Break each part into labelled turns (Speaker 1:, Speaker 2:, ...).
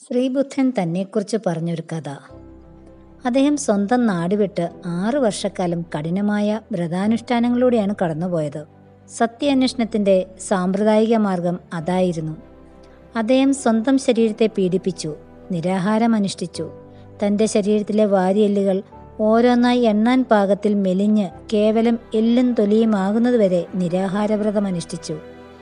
Speaker 1: ശ്രീബുദ്ധൻ തന്നെക്കുറിച്ച് പറഞ്ഞൊരു കഥ അദ്ദേഹം സ്വന്തം നാട് വിട്ട് ആറു വർഷക്കാലം കഠിനമായ വ്രതാനുഷ്ഠാനങ്ങളിലൂടെയാണ് കടന്നുപോയത് സത്യാന്വേഷണത്തിന്റെ സാമ്പ്രദായിക മാർഗം അതായിരുന്നു അദ്ദേഹം സ്വന്തം ശരീരത്തെ പീഡിപ്പിച്ചു നിരാഹാരം അനുഷ്ഠിച്ചു തന്റെ ശരീരത്തിലെ വാരിയെല്ലുകൾ ഓരോന്നായി എണ്ണാൻ പാകത്തിൽ മെലിഞ്ഞ് കേവലം എല്ലും തൊലിയുമാകുന്നതുവരെ നിരാഹാരവ്രതം അനുഷ്ഠിച്ചു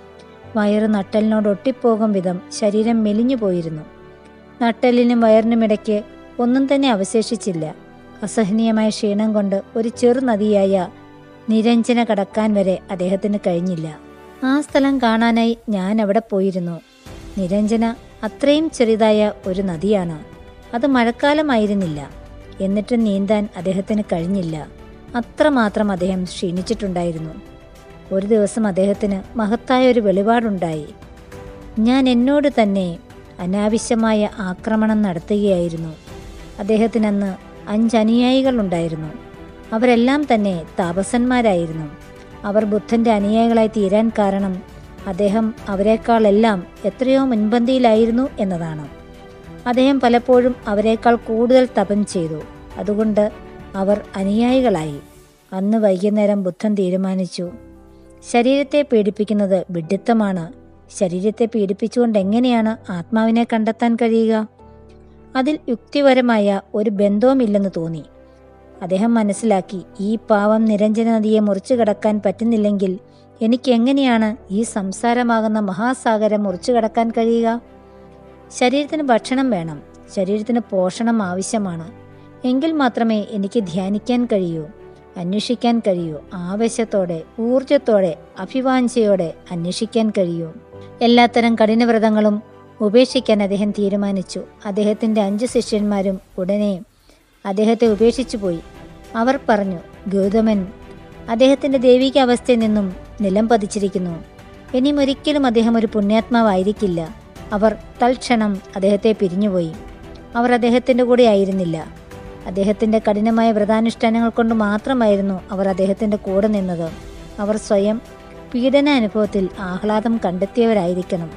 Speaker 1: വയറ് നട്ടലിനോട് ഒട്ടിപ്പോകും വിധം ശരീരം മെലിഞ്ഞു പോയിരുന്നു നട്ടെല്ലിനും വയറിനുമിടയ്ക്ക് ഒന്നും തന്നെ അവശേഷിച്ചില്ല അസഹനീയമായ ക്ഷീണം കൊണ്ട് ഒരു ചെറു നദിയായ നിരഞ്ജന കടക്കാൻ വരെ അദ്ദേഹത്തിന് കഴിഞ്ഞില്ല ആ സ്ഥലം കാണാനായി ഞാൻ അവിടെ പോയിരുന്നു നിരഞ്ജന അത്രയും ചെറുതായ ഒരു നദിയാണ് അത് മഴക്കാലമായിരുന്നില്ല എന്നിട്ട് നീന്താൻ അദ്ദേഹത്തിന് കഴിഞ്ഞില്ല അത്രമാത്രം അദ്ദേഹം ക്ഷീണിച്ചിട്ടുണ്ടായിരുന്നു ഒരു ദിവസം അദ്ദേഹത്തിന് മഹത്തായ ഒരു വെളിപാടുണ്ടായി ഞാൻ എന്നോട് തന്നെ അനാവശ്യമായ ആക്രമണം നടത്തുകയായിരുന്നു അദ്ദേഹത്തിനന്ന് അഞ്ച് അനുയായികൾ ഉണ്ടായിരുന്നു അവരെല്ലാം തന്നെ താപസന്മാരായിരുന്നു അവർ ബുദ്ധന്റെ അനുയായികളായി തീരാൻ കാരണം അദ്ദേഹം അവരെക്കാളെല്ലാം എത്രയോ മുൻപന്തിയിലായിരുന്നു എന്നതാണ് അദ്ദേഹം പലപ്പോഴും അവരെക്കാൾ കൂടുതൽ തപം ചെയ്തു അതുകൊണ്ട് അവർ അനുയായികളായി അന്ന് വൈകുന്നേരം ബുദ്ധൻ തീരുമാനിച്ചു ശരീരത്തെ പീഡിപ്പിക്കുന്നത് വിഡിത്തമാണ് ശരീരത്തെ പീഡിപ്പിച്ചുകൊണ്ട് എങ്ങനെയാണ് ആത്മാവിനെ കണ്ടെത്താൻ കഴിയുക അതിൽ യുക്തിപരമായ ഒരു ബന്ധവുമില്ലെന്ന് തോന്നി അദ്ദേഹം മനസ്സിലാക്കി ഈ പാവം നിരഞ്ജന നദിയെ മുറിച്ചു കടക്കാൻ പറ്റുന്നില്ലെങ്കിൽ എനിക്ക് എങ്ങനെയാണ് ഈ സംസാരമാകുന്ന മഹാസാഗരം മുറിച്ചു കടക്കാൻ കഴിയുക ശരീരത്തിന് ഭക്ഷണം വേണം ശരീരത്തിന് പോഷണം ആവശ്യമാണ് എങ്കിൽ മാത്രമേ എനിക്ക് ധ്യാനിക്കാൻ കഴിയൂ അന്വേഷിക്കാൻ കഴിയൂ ആവേശത്തോടെ ഊർജത്തോടെ അഭിവാഞ്ചയോടെ അന്വേഷിക്കാൻ കഴിയൂ എല്ലാത്തരം കഠിനവ്രതങ്ങളും ഉപേക്ഷിക്കാൻ അദ്ദേഹം തീരുമാനിച്ചു അദ്ദേഹത്തിന്റെ അഞ്ച് ശിഷ്യന്മാരും ഉടനെ അദ്ദേഹത്തെ ഉപേക്ഷിച്ചു പോയി അവർ പറഞ്ഞു ഗൗതമൻ അദ്ദേഹത്തിന്റെ ദൈവിക അവസ്ഥയിൽ നിന്നും നിലം പതിച്ചിരിക്കുന്നു ഇനിയും ഒരിക്കലും അദ്ദേഹം ഒരു പുണ്യാത്മാവായിരിക്കില്ല അവർ തൽക്ഷണം അദ്ദേഹത്തെ പിരിഞ്ഞുപോയി അവർ അദ്ദേഹത്തിന്റെ കൂടെ ആയിരുന്നില്ല അദ്ദേഹത്തിന്റെ കഠിനമായ വ്രതാനുഷ്ഠാനങ്ങൾ കൊണ്ട് മാത്രമായിരുന്നു അവർ അദ്ദേഹത്തിന്റെ കൂടെ നിന്നത് അവർ സ്വയം പീഡന അനുഭവത്തിൽ ആഹ്ലാദം കണ്ടെത്തിയവരായിരിക്കണം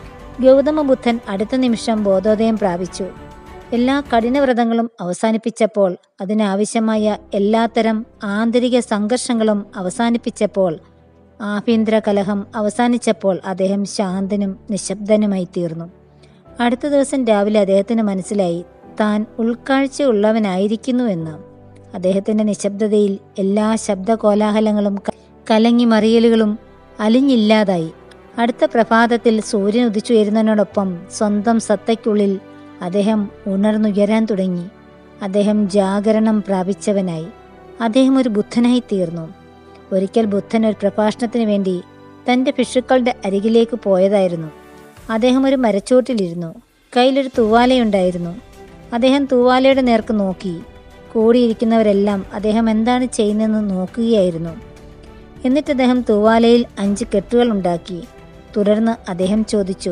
Speaker 1: ഗൗതമ ബുദ്ധൻ അടുത്ത നിമിഷം ബോധോദയം പ്രാപിച്ചു എല്ലാ കഠിനവ്രതങ്ങളും അവസാനിപ്പിച്ചപ്പോൾ അതിനാവശ്യമായ എല്ലാത്തരം ആന്തരിക സംഘർഷങ്ങളും അവസാനിപ്പിച്ചപ്പോൾ ആഭ്യന്തര കലഹം അവസാനിച്ചപ്പോൾ അദ്ദേഹം ശാന്തനും നിശബ്ദനുമായി തീർന്നു അടുത്ത ദിവസം രാവിലെ അദ്ദേഹത്തിന് മനസ്സിലായി താൻ ഉൾക്കാഴ്ച ഉള്ളവനായിരിക്കുന്നുവെന്ന് അദ്ദേഹത്തിന്റെ നിശബ്ദതയിൽ എല്ലാ ശബ്ദ കോലാഹലങ്ങളും കലങ്ങി മറിയലുകളും അലിഞ്ഞില്ലാതായി അടുത്ത പ്രഭാതത്തിൽ സൂര്യൻ ഉദിച്ചുയരുന്നതിനോടൊപ്പം സ്വന്തം സത്തയ്ക്കുള്ളിൽ അദ്ദേഹം ഉണർന്നുയരാൻ തുടങ്ങി അദ്ദേഹം ജാഗരണം പ്രാപിച്ചവനായി അദ്ദേഹം ഒരു ബുദ്ധനായി തീർന്നു ഒരിക്കൽ ബുദ്ധൻ ഒരു പ്രഭാഷണത്തിന് വേണ്ടി തന്റെ ഭിക്ഷുക്കളുടെ അരികിലേക്ക് പോയതായിരുന്നു അദ്ദേഹം ഒരു മരച്ചോട്ടിലിരുന്നു കയ്യിലൊരു തൂവാലയുണ്ടായിരുന്നു അദ്ദേഹം തൂവാലയുടെ നേർക്ക് നോക്കി കൂടിയിരിക്കുന്നവരെല്ലാം അദ്ദേഹം എന്താണ് ചെയ്യുന്നതെന്ന് നോക്കുകയായിരുന്നു എന്നിട്ട് അദ്ദേഹം തൂവാലയിൽ അഞ്ച് കെട്ടുകൾ ഉണ്ടാക്കി തുടർന്ന് അദ്ദേഹം ചോദിച്ചു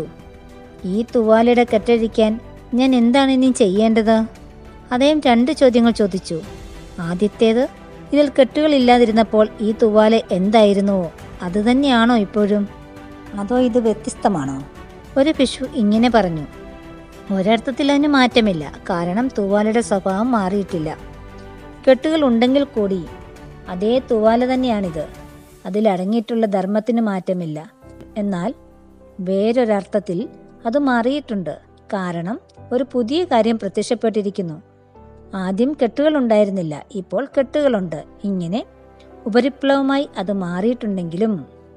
Speaker 1: ഈ തൂവാലയുടെ കെട്ടഴിക്കാൻ ഞാൻ എന്താണ് ഇനി ചെയ്യേണ്ടത് അദ്ദേഹം രണ്ട് ചോദ്യങ്ങൾ ചോദിച്ചു ആദ്യത്തേത് ഇതിൽ കെട്ടുകളില്ലാതിരുന്നപ്പോൾ ഈ തൂവാല എന്തായിരുന്നുവോ അത് തന്നെയാണോ ഇപ്പോഴും അതോ ഇത് വ്യത്യസ്തമാണോ ഒരു പിഷു ഇങ്ങനെ പറഞ്ഞു ഒരർത്ഥത്തിൽ അതിന് മാറ്റമില്ല കാരണം തൂവാലയുടെ സ്വഭാവം മാറിയിട്ടില്ല കെട്ടുകൾ ഉണ്ടെങ്കിൽ കൂടി അതേ തൂവാല തന്നെയാണിത് അതിലടങ്ങിയിട്ടുള്ള ധർമ്മത്തിന് മാറ്റമില്ല എന്നാൽ വേറൊരർത്ഥത്തിൽ അത് മാറിയിട്ടുണ്ട് കാരണം ഒരു പുതിയ കാര്യം പ്രത്യക്ഷപ്പെട്ടിരിക്കുന്നു ആദ്യം കെട്ടുകൾ ഉണ്ടായിരുന്നില്ല ഇപ്പോൾ കെട്ടുകളുണ്ട് ഇങ്ങനെ ഉപരിപ്ലവമായി അത് മാറിയിട്ടുണ്ടെങ്കിലും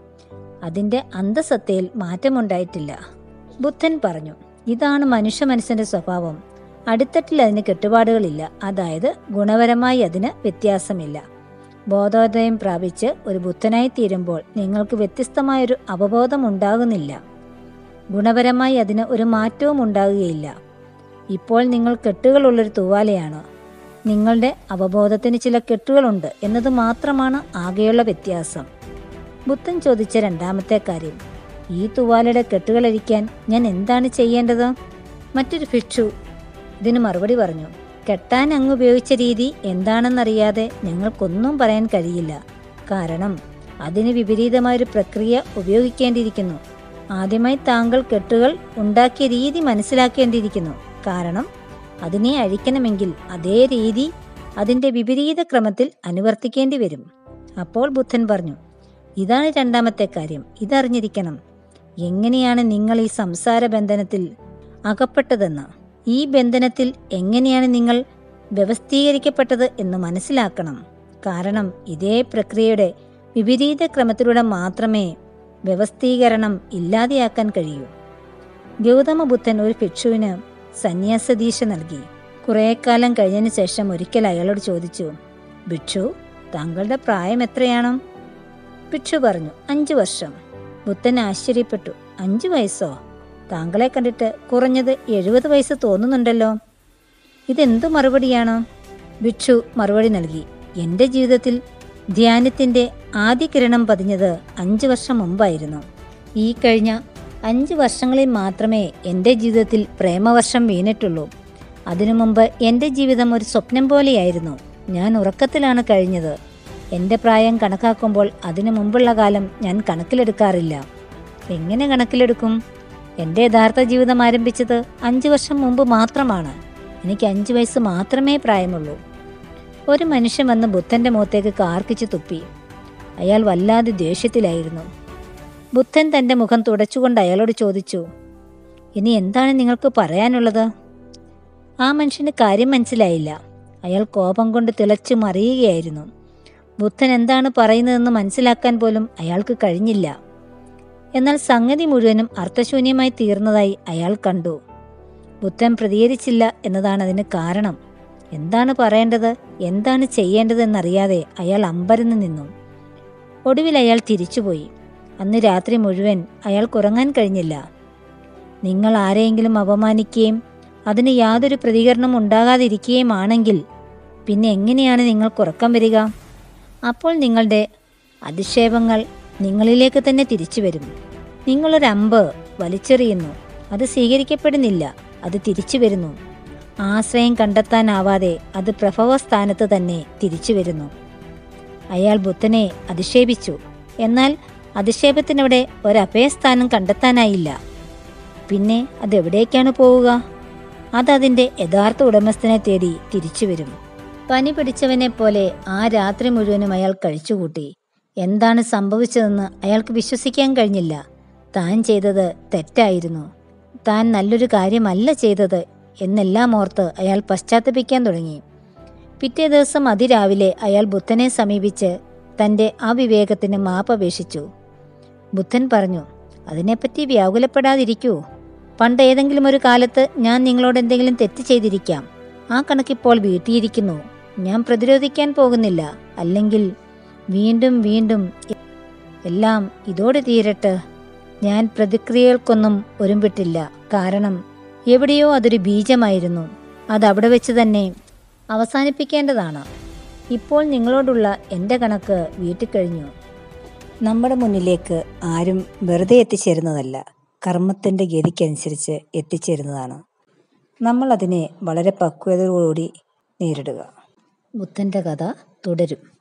Speaker 1: അതിന്റെ അന്തസത്തയിൽ മാറ്റമുണ്ടായിട്ടില്ല ബുദ്ധൻ പറഞ്ഞു ഇതാണ് മനുഷ്യ മനസ്സിന്റെ സ്വഭാവം അടിത്തട്ടിൽ അതിന് കെട്ടുപാടുകളില്ല അതായത് ഗുണപരമായി അതിന് വ്യത്യാസമില്ല ബോധോദയം പ്രാപിച്ച് ഒരു ബുദ്ധനായി തീരുമ്പോൾ നിങ്ങൾക്ക് വ്യത്യസ്തമായൊരു അവബോധം ഉണ്ടാകുന്നില്ല ഗുണപരമായി അതിന് ഒരു മാറ്റവും ഉണ്ടാകുകയില്ല ഇപ്പോൾ നിങ്ങൾ കെട്ടുകളുള്ളൊരു തൂവാലയാണ് നിങ്ങളുടെ അവബോധത്തിന് ചില കെട്ടുകളുണ്ട് എന്നത് മാത്രമാണ് ആകെയുള്ള വ്യത്യാസം ബുദ്ധൻ ചോദിച്ച രണ്ടാമത്തെ കാര്യം ഈ തുവാലയുടെ കെട്ടുകളഴിക്കാൻ ഞാൻ എന്താണ് ചെയ്യേണ്ടത് മറ്റൊരു ഭിക്ഷു ഇതിന് മറുപടി പറഞ്ഞു കെട്ടാൻ അങ്ങ് ഉപയോഗിച്ച രീതി എന്താണെന്നറിയാതെ ഞങ്ങൾക്കൊന്നും പറയാൻ കഴിയില്ല കാരണം അതിന് വിപരീതമായൊരു പ്രക്രിയ ഉപയോഗിക്കേണ്ടിയിരിക്കുന്നു ആദ്യമായി താങ്കൾ കെട്ടുകൾ ഉണ്ടാക്കിയ രീതി മനസ്സിലാക്കേണ്ടിയിരിക്കുന്നു കാരണം അതിനെ അഴിക്കണമെങ്കിൽ അതേ രീതി അതിൻ്റെ വിപരീത ക്രമത്തിൽ അനുവർത്തിക്കേണ്ടി വരും അപ്പോൾ ബുദ്ധൻ പറഞ്ഞു ഇതാണ് രണ്ടാമത്തെ കാര്യം ഇതറിഞ്ഞിരിക്കണം എങ്ങനെയാണ് നിങ്ങൾ ഈ സംസാര ബന്ധനത്തിൽ അകപ്പെട്ടതെന്ന് ഈ ബന്ധനത്തിൽ എങ്ങനെയാണ് നിങ്ങൾ വ്യവസ്ഥീകരിക്കപ്പെട്ടത് എന്ന് മനസ്സിലാക്കണം കാരണം ഇതേ പ്രക്രിയയുടെ വിപരീത ക്രമത്തിലൂടെ മാത്രമേ വ്യവസ്ഥീകരണം ഇല്ലാതെയാക്കാൻ കഴിയൂ ഗൗതമ ബുദ്ധൻ ഒരു ഭിക്ഷുവിന് സന്യാസദീക്ഷ നൽകി കുറേ കാലം കഴിഞ്ഞതിന് ശേഷം ഒരിക്കൽ അയാളോട് ചോദിച്ചു ഭിക്ഷു താങ്കളുടെ പ്രായം എത്രയാണോ ഭിക്ഷു പറഞ്ഞു അഞ്ചു വർഷം ബുദ്ധൻ ആശ്ചര്യപ്പെട്ടു അഞ്ചു വയസ്സോ താങ്കളെ കണ്ടിട്ട് കുറഞ്ഞത് എഴുപത് വയസ്സ് തോന്നുന്നുണ്ടല്ലോ ഇതെന്തു മറുപടിയാണ് ഭിക്ഷു മറുപടി നൽകി എൻ്റെ ജീവിതത്തിൽ ധ്യാനത്തിൻ്റെ ആദ്യ കിരണം പതിഞ്ഞത് അഞ്ച് വർഷം മുമ്പായിരുന്നു ഈ കഴിഞ്ഞ അഞ്ച് വർഷങ്ങളിൽ മാത്രമേ എൻ്റെ ജീവിതത്തിൽ പ്രേമവർഷം വീണിട്ടുള്ളൂ അതിനു മുമ്പ് എൻ്റെ ജീവിതം ഒരു സ്വപ്നം പോലെയായിരുന്നു ഞാൻ ഉറക്കത്തിലാണ് കഴിഞ്ഞത് എൻ്റെ പ്രായം കണക്കാക്കുമ്പോൾ അതിനു മുമ്പുള്ള കാലം ഞാൻ കണക്കിലെടുക്കാറില്ല എങ്ങനെ കണക്കിലെടുക്കും എൻ്റെ യഥാർത്ഥ ജീവിതം ആരംഭിച്ചത് അഞ്ച് വർഷം മുമ്പ് മാത്രമാണ് എനിക്ക് അഞ്ച് വയസ്സ് മാത്രമേ പ്രായമുള്ളൂ ഒരു മനുഷ്യൻ വന്ന് ബുദ്ധൻ്റെ മുഖത്തേക്ക് കാർക്കിച്ച് തുപ്പി അയാൾ വല്ലാതെ ദേഷ്യത്തിലായിരുന്നു ബുദ്ധൻ തൻ്റെ മുഖം തുടച്ചുകൊണ്ട് അയാളോട് ചോദിച്ചു ഇനി എന്താണ് നിങ്ങൾക്ക് പറയാനുള്ളത് ആ മനുഷ്യന് കാര്യം മനസ്സിലായില്ല അയാൾ കോപം കൊണ്ട് തിളച്ചു മറിയുകയായിരുന്നു ബുദ്ധൻ എന്താണ് പറയുന്നതെന്ന് മനസ്സിലാക്കാൻ പോലും അയാൾക്ക് കഴിഞ്ഞില്ല എന്നാൽ സംഗതി മുഴുവനും അർത്ഥശൂന്യമായി തീർന്നതായി അയാൾ കണ്ടു ബുദ്ധൻ പ്രതികരിച്ചില്ല എന്നതാണ് അതിന് കാരണം എന്താണ് പറയേണ്ടത് എന്താണ് ചെയ്യേണ്ടതെന്നറിയാതെ അയാൾ അമ്പരന്ന് നിന്നു ഒടുവിൽ അയാൾ തിരിച്ചുപോയി അന്ന് രാത്രി മുഴുവൻ അയാൾക്ക് ഉറങ്ങാൻ കഴിഞ്ഞില്ല നിങ്ങൾ ആരെയെങ്കിലും അപമാനിക്കുകയും അതിന് യാതൊരു പ്രതികരണം ഉണ്ടാകാതിരിക്കുകയും ആണെങ്കിൽ പിന്നെ എങ്ങനെയാണ് നിങ്ങൾക്ക് ഉറക്കം വരിക അപ്പോൾ നിങ്ങളുടെ അധിക്ഷേപങ്ങൾ നിങ്ങളിലേക്ക് തന്നെ തിരിച്ചു വരും നിങ്ങളൊരു അമ്പ് വലിച്ചെറിയുന്നു അത് സ്വീകരിക്കപ്പെടുന്നില്ല അത് തിരിച്ചു വരുന്നു ആശ്രയം കണ്ടെത്താനാവാതെ അത് പ്രഭവസ്ഥാനത്ത് തന്നെ തിരിച്ചു വരുന്നു അയാൾ ബുദ്ധനെ അധിക്ഷേപിച്ചു എന്നാൽ അധിക്ഷേപത്തിനവിടെ ഒരഭയസ്ഥാനം കണ്ടെത്താനായില്ല പിന്നെ അതെവിടേക്കാണ് പോവുക അതതിൻ്റെ യഥാർത്ഥ ഉടമസ്ഥനെ തേടി തിരിച്ചു വരും പനി പിടിച്ചവനെ പോലെ ആ രാത്രി മുഴുവനും അയാൾ കഴിച്ചുകൂട്ടി എന്താണ് സംഭവിച്ചതെന്ന് അയാൾക്ക് വിശ്വസിക്കാൻ കഴിഞ്ഞില്ല താൻ ചെയ്തത് തെറ്റായിരുന്നു താൻ നല്ലൊരു കാര്യമല്ല ചെയ്തത് എന്നെല്ലാം ഓർത്ത് അയാൾ പശ്ചാത്തപിക്കാൻ തുടങ്ങി പിറ്റേ ദിവസം അതിരാവിലെ അയാൾ ബുദ്ധനെ സമീപിച്ച് തൻ്റെ അവിവേകത്തിന് മാപ്പപേക്ഷിച്ചു ബുദ്ധൻ പറഞ്ഞു അതിനെപ്പറ്റി വ്യാകുലപ്പെടാതിരിക്കൂ പണ്ട് ഏതെങ്കിലും ഒരു കാലത്ത് ഞാൻ നിങ്ങളോട് എന്തെങ്കിലും തെറ്റ് ചെയ്തിരിക്കാം ആ കണക്കിപ്പോൾ വീട്ടിയിരിക്കുന്നു ഞാൻ പ്രതിരോധിക്കാൻ പോകുന്നില്ല അല്ലെങ്കിൽ വീണ്ടും വീണ്ടും എല്ലാം ഇതോടെ തീരട്ടെ ഞാൻ പ്രതിക്രിയകൾക്കൊന്നും ഒരുമ്പിട്ടില്ല കാരണം എവിടെയോ അതൊരു ബീജമായിരുന്നു അത് അവിടെ വെച്ച് തന്നെ അവസാനിപ്പിക്കേണ്ടതാണ് ഇപ്പോൾ നിങ്ങളോടുള്ള എൻ്റെ കണക്ക് വീട്ടിൽ കഴിഞ്ഞു നമ്മുടെ മുന്നിലേക്ക് ആരും വെറുതെ എത്തിച്ചേരുന്നതല്ല കർമ്മത്തിൻ്റെ ഗതിക്കനുസരിച്ച് എത്തിച്ചേരുന്നതാണ് നമ്മൾ അതിനെ വളരെ പക്വതയോടുകൂടി നേരിടുക ബുദ്ധൻ്റെ കഥ തുടരും